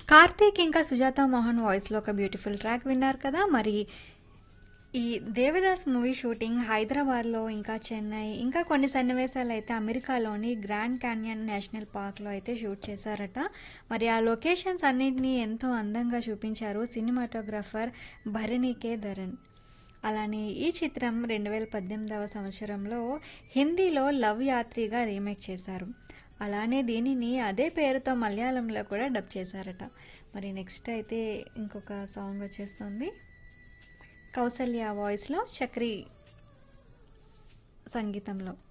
కార్తీక్ ఇంకా సుజాత మోహన్ వాయిస్లో ఒక బ్యూటిఫుల్ ట్రాక్ విన్నారు కదా మరి ఈ దేవదాస్ మూవీ షూటింగ్ హైదరాబాద్లో ఇంకా చెన్నై ఇంకా కొన్ని సన్నివేశాలు అయితే అమెరికాలోని గ్రాండ్ క్యాన్యన్ నేషనల్ పార్క్లో అయితే షూట్ చేశారట మరి ఆ లొకేషన్స్ అన్నింటినీ ఎంతో అందంగా చూపించారు సినిమాటోగ్రఫర్ భరణికే ధరన్ అలానే ఈ చిత్రం రెండు వేల పద్దెనిమిదవ సంవత్సరంలో హిందీలో లవ్ యాత్రిగా రీమేక్ చేశారు అలానే దీనిని అదే పేరుతో మలయాళంలో కూడా డబ్ చేశారట మరి నెక్స్ట్ అయితే ఇంకొక సాంగ్ వచ్చేస్తుంది కౌసల్య వాయిస్లో చక్రి సంగీతంలో